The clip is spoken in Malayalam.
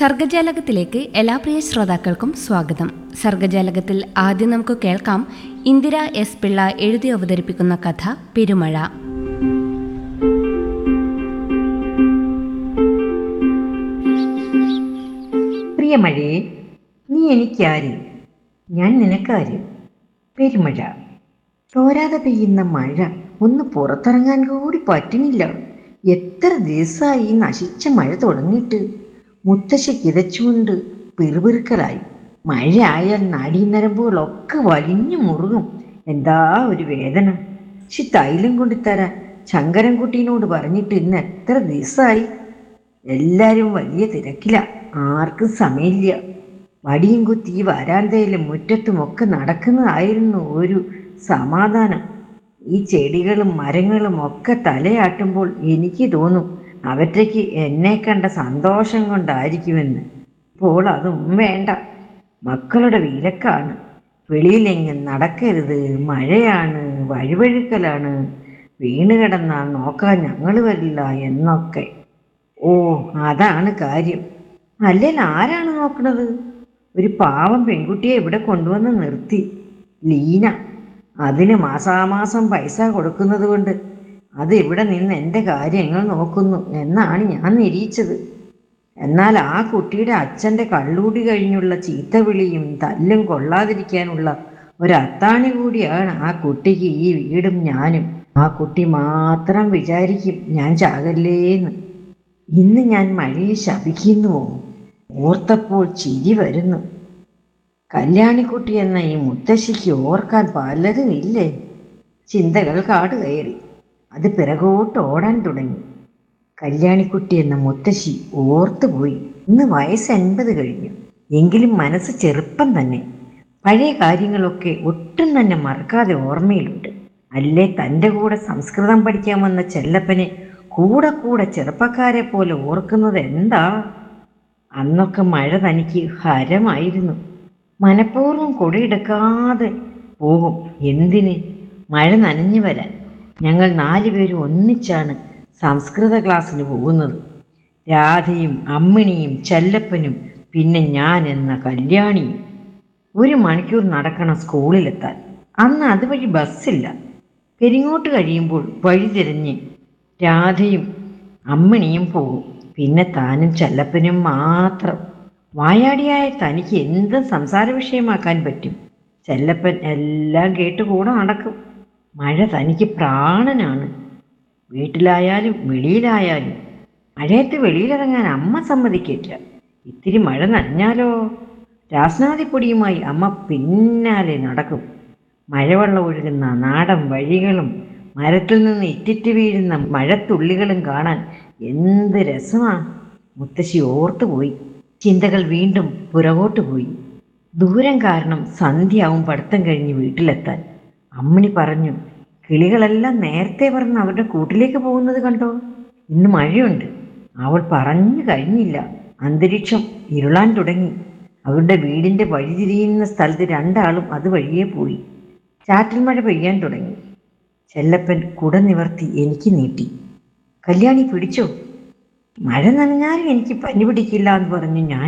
സർഗജാലകത്തിലേക്ക് എല്ലാ പ്രിയ ശ്രോതാക്കൾക്കും സ്വാഗതം സർഗജാലകത്തിൽ ആദ്യം നമുക്ക് കേൾക്കാം ഇന്ദിര എസ് പിള്ള എഴുതി അവതരിപ്പിക്കുന്ന കഥ പെരുമഴ പ്രിയമഴയെ നീ എനിക്കാര് ഞാൻ നിനക്കാര് പെരുമഴ തോരാതെ പെയ്യുന്ന മഴ ഒന്ന് പുറത്തിറങ്ങാൻ കൂടി പറ്റുന്നില്ല എത്ര ദിവസമായി ഈ നശിച്ച മഴ തുടങ്ങിയിട്ട് മുത്തശ്ശി കിതച്ചുകൊണ്ട് പിറുപിറുക്കലായി മഴ ആയാൽ നാടീനരമ്പുകളൊക്കെ വലിഞ്ഞു മുറുകും എന്താ ഒരു വേദന ശി തൈലം കൊണ്ടുതരാൻ ശങ്കരൻകുട്ടീനോട് പറഞ്ഞിട്ട് ഇന്ന് എത്ര ദിവസമായി എല്ലാരും വലിയ തിരക്കില ആർക്കും സമയമില്ല വടിയും കുത്തി ഈ വരാന്തയിലും മുറ്റത്തുമൊക്കെ നടക്കുന്നതായിരുന്നു ഒരു സമാധാനം ഈ ചെടികളും മരങ്ങളും ഒക്കെ തലയാട്ടുമ്പോൾ എനിക്ക് തോന്നും അവറ്റയ്ക്ക് എന്നെ കണ്ട സന്തോഷം കൊണ്ടായിരിക്കുമെന്ന് ഇപ്പോൾ അതും വേണ്ട മക്കളുടെ വിലക്കാണ് വെളിയിലെങ്ങും നടക്കരുത് മഴയാണ് വഴിവഴുക്കലാണ് വീണ് കിടന്നാ നോക്കാൻ ഞങ്ങൾ വരില്ല എന്നൊക്കെ ഓ അതാണ് കാര്യം അല്ലെങ്കിൽ ആരാണ് നോക്കണത് ഒരു പാവം പെൺകുട്ടിയെ ഇവിടെ കൊണ്ടുവന്ന് നിർത്തി ലീന അതിന് മാസാമാസം പൈസ കൊടുക്കുന്നത് കൊണ്ട് അത് ഇവിടെ നിന്ന് എൻ്റെ കാര്യങ്ങൾ നോക്കുന്നു എന്നാണ് ഞാൻ നിരീക്ഷിച്ചത് എന്നാൽ ആ കുട്ടിയുടെ അച്ഛൻ്റെ കള്ളൂടി കഴിഞ്ഞുള്ള ചീത്തവിളിയും തല്ലും കൊള്ളാതിരിക്കാനുള്ള ഒരു അത്താണി കൂടിയാണ് ആ കുട്ടിക്ക് ഈ വീടും ഞാനും ആ കുട്ടി മാത്രം വിചാരിക്കും ഞാൻ ചാകല്ലേന്ന് ഇന്ന് ഞാൻ മഴയെ ശപിക്കുന്നുവോ ഓർത്തപ്പോൾ ചിരി വരുന്നു കല്യാണിക്കുട്ടി എന്ന ഈ മുത്തശ്ശിക്ക് ഓർക്കാൻ പലതും ഇല്ലേ ചിന്തകൾ കാട് കയറി അത് പിറകോട്ട് ഓടാൻ തുടങ്ങി കല്യാണിക്കുട്ടി എന്ന മുത്തശ്ശി ഓർത്തുപോയി ഇന്ന് വയസ്സ് എൺപത് കഴിഞ്ഞു എങ്കിലും മനസ്സ് ചെറുപ്പം തന്നെ പഴയ കാര്യങ്ങളൊക്കെ ഒട്ടും തന്നെ മറക്കാതെ ഓർമ്മയിലുണ്ട് അല്ലേ തൻ്റെ കൂടെ സംസ്കൃതം പഠിക്കാൻ വന്ന ചെല്ലപ്പനെ കൂടെ കൂടെ ചെറുപ്പക്കാരെ പോലെ ഓർക്കുന്നത് എന്താ അന്നൊക്കെ മഴ തനിക്ക് ഹരമായിരുന്നു മനഃപൂർവ്വം കൊടിയെടുക്കാതെ പോകും എന്തിന് മഴ നനഞ്ഞു വരാൻ ഞങ്ങൾ നാലുപേരും ഒന്നിച്ചാണ് സംസ്കൃത ക്ലാസ്സിന് പോകുന്നത് രാധയും അമ്മിണിയും ചെല്ലപ്പനും പിന്നെ ഞാൻ എന്ന കല്യാണിയും ഒരു മണിക്കൂർ നടക്കണം സ്കൂളിലെത്താൻ അന്ന് അതുവഴി ബസ്സില്ല പെരിങ്ങോട്ട് കഴിയുമ്പോൾ വഴി തിരഞ്ഞ് രാധയും അമ്മിണിയും പോകും പിന്നെ താനും ചെല്ലപ്പനും മാത്രം വായാടിയായ തനിക്ക് എന്ത് സംസാര വിഷയമാക്കാൻ പറ്റും ചെല്ലപ്പൻ എല്ലാം കേട്ട് കൂടെ നടക്കും മഴ തനിക്ക് പ്രാണനാണ് വീട്ടിലായാലും വെളിയിലായാലും മഴയത്ത് വെളിയിലിറങ്ങാൻ അമ്മ സമ്മതിക്കില്ല ഇത്തിരി മഴ നനഞ്ഞാലോ രാസ്നാദിപ്പൊടിയുമായി അമ്മ പിന്നാലെ നടക്കും മഴവെള്ളം ഒഴുകുന്ന നാടൻ വഴികളും മരത്തിൽ നിന്ന് ഇറ്റിറ്റ് വീഴുന്ന മഴത്തുള്ളികളും കാണാൻ എന്ത് രസമാ മുത്തശ്ശി ഓർത്തുപോയി ചിന്തകൾ വീണ്ടും പുറകോട്ട് പോയി ദൂരം കാരണം സന്ധ്യയാവും പഠിത്തം കഴിഞ്ഞ് വീട്ടിലെത്താൻ അമ്മിണി പറഞ്ഞു കിളികളെല്ലാം നേരത്തെ പറഞ്ഞ് അവരുടെ കൂട്ടിലേക്ക് പോകുന്നത് കണ്ടോ ഇന്ന് മഴയുണ്ട് അവൾ പറഞ്ഞു കഴിഞ്ഞില്ല അന്തരീക്ഷം ഇരുളാൻ തുടങ്ങി അവരുടെ വീടിന്റെ വഴി തിരിയുന്ന സ്ഥലത്ത് രണ്ടാളും അത് വഴിയേ പോയി ചാറ്റൽ മഴ പെയ്യാൻ തുടങ്ങി ചെല്ലപ്പൻ കുട നിവർത്തി എനിക്ക് നീട്ടി കല്യാണി പിടിച്ചോ മഴ നനഞ്ഞാലും എനിക്ക് പനി പിടിക്കില്ല എന്ന് പറഞ്ഞ് ഞാൻ